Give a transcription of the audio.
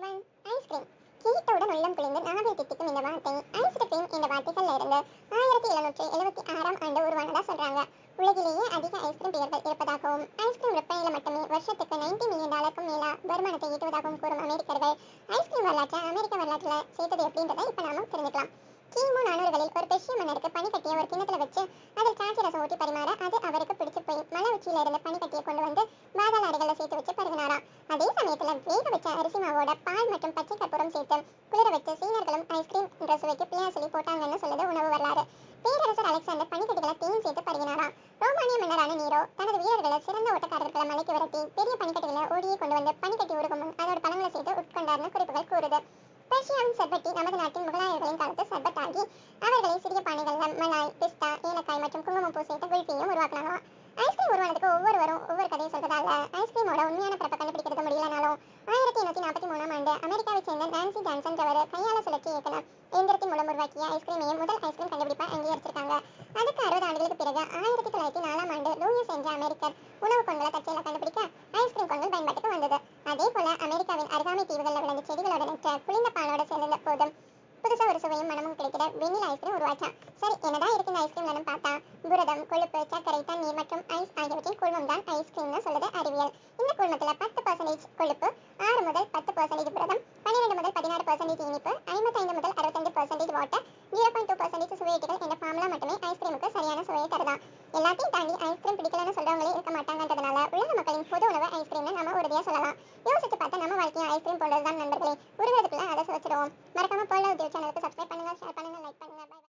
one ice cream கேட்டவுடன் உள்ளம் குளிர்ந்து நாவில் தித்திக்கும் இந்த வார்த்தை ஐஸ்கிரீம் என்ற வார்த்தைகள்ல இருந்து ஆயிரத்தி எழுநூற்றி எழுபத்தி ஆறாம் ஆண்டு உருவானதா சொல்றாங்க உலகிலேயே அதிக ஐஸ்கிரீம் பிரியர்கள் இருப்பதாகவும் ஐஸ்கிரீம் விற்பனையில மட்டுமே வருஷத்துக்கு 90 மில்லியன் டாலருக்கும் மேலா வருமானத்தை ஈட்டுவதாகவும் கூறும் அமெரிக்கர்கள் ஐஸ்கிரீம் வரலாற்றை அமெரிக்க வரலாற்றுல சேர்த்தது எப்படின்றத இப்ப நாம தெரிஞ்சுக்கலாம் கிமு நானூறுகளில் ஒரு பெர்ஷிய மன்னருக்கு பனிக்கட்டியை ஒரு கிண்ணத்துல வச்சு அதில் திராட்சை ரசம் ஊற்றி பரிமாற அது அவருக்கு பிடிச்சு போய் மலை உச்சியில இருந்த பனிக்கட்டியை கொண்டு வந்து பாதாள அறைகளில் சேர்த்து வச்சு பருகினாராம் அதே சமயத்துல வேக வச்ச அரிசி மாவோட பால் மற்றும் பச்சை கற்பூரம் சேர்த்து குளிர வச்சு சீனர்களும் ஐஸ்கிரீம் என்ற சுவைக்கு பிள்ளையார் சொல்லி போட்டாங்கன்னு சொல்லுது உணவு வரலாறு பேரரசர் அலெக்சாண்டர் பனிக்கட்டிகளை தேன் சேர்த்து பருகினாராம் ரோமானிய மன்னரான நீரோ தனது வீரர்களை சிறந்த ஓட்டக்காரர்களை மலைக்கு விரட்டி பெரிய பனிக்கட்டிகளை ஓடியே கொண்டு வந்து பனிக்கட்டி உருகும் முன் அதோட பழங்களை சேர்த்து உட்கொண்டார்னு குறிப்புகள் கூறுது பெர்ஷியாவின் சர்பட்டி நமது நாட்டின் முகலாயர்களின் காலத்து சர்பத் ஆகி அவர்களை சிறிய பானைகள்ல மலாய் பிஸ்தா ஏலக்காய் மற்றும் குங்குமப்பூ சேர்த்து குல்ஃபியும் உருவாக்கினாங்க ஐஸ்கிரீம் உருவானதுக்கு ஒவ்வொருவரும் ஒவ்வொரு கதையை சொல்றதால ஐஸ்கிரீமோட உண்மையான பிறப்பை கண்டுபிடிக்கிறது முடியலனாலும் ஆயிரத்தி எண்ணூத்தி நாற்பத்தி மூணாம் ஆண்டு அமெரிக்காவை சேர்ந்த நான்சி ஜான்சன் அவர் கையால சுழற்சி இயக்குனர் எந்திரத்தின் மூலம் உருவாக்கிய ஐஸ்கிரீமையும் முதல் ஐஸ்கிரீம் கண்டுபிடிப்பை அங்கீகரிச்சிருக்காங்க அதுக்கு அறுபது ஆண்டுகளுக்கு பிறகு ஆயிரத்தி தொள்ளாயிரத்தி நாலாம் ஆண்டு லூயிஸ் என்ற அமெரிக்கர் உணவு கொண்களை தச்சையில கண்டுபிடிக்க ஐஸ்கிரீம் கொண்கள் பயன்பாட்டுக்கு வந்தது அதே போல அமெரிக்காவின் அருகாமை தீவுகளில் விளைந்த செடிகளோட நெற்ற குளிர்ந்த பாலோட சேர்ந்த போதும் புதுசா ஒரு சுவையும் மனமும் கிடைக்கிற வெண்ணிலா ஐஸ்கிரீம் உருவாச்சான் சரி என்னதான் இருக்கு இந்த ஐஸ்கிரீம்லன்னு பார்த்தா புரதம் கொழுப்பு சர்க்கரை தண்ணீர் மற்றும் ஐஸ் ஆகியவற்றின் குழுமம் தான் ஐஸ்கிரீம்னு சொல்லுது அறிவியல் இந்த குழுமத்துல பத்து பர்சன்டேஜ் கொழுப்பு ஆறு முதல் பத்து பர்சன்டேஜ் புரதம் பன்னிரெண்டு முதல் பதினாறு பர்சன்டேஜ் இனிப்பு ஐம்பத்தைந்து முதல் அறுபத்தஞ்சு percentage water zero point two percentage சுவையீட்டுகள் என்ற ஃபார்முலா மட்டுமே ஐஸ்கிரீமுக்கு சரியான சுவையை தருதான் எல்லாத்தையும் தாண்டி ஐஸ்கிரீம் பிடிக்கலன்னு சொல்றவங்களே இருக்க மாட்டாங்கன்றதுனால உலக மக்களின் பொது உணவு ஐஸ்கிரீம்னு நம்ம உறுதியா சொல்லலாம் யோசிச்சு பார்த்தா நம்ம வாழ்க்கையும் ஐஸ்கிரீம் போன்றதுதான் நண்பர்களே உருகிறதுக்குள்ள அதை சுவைச்சிடுவோம்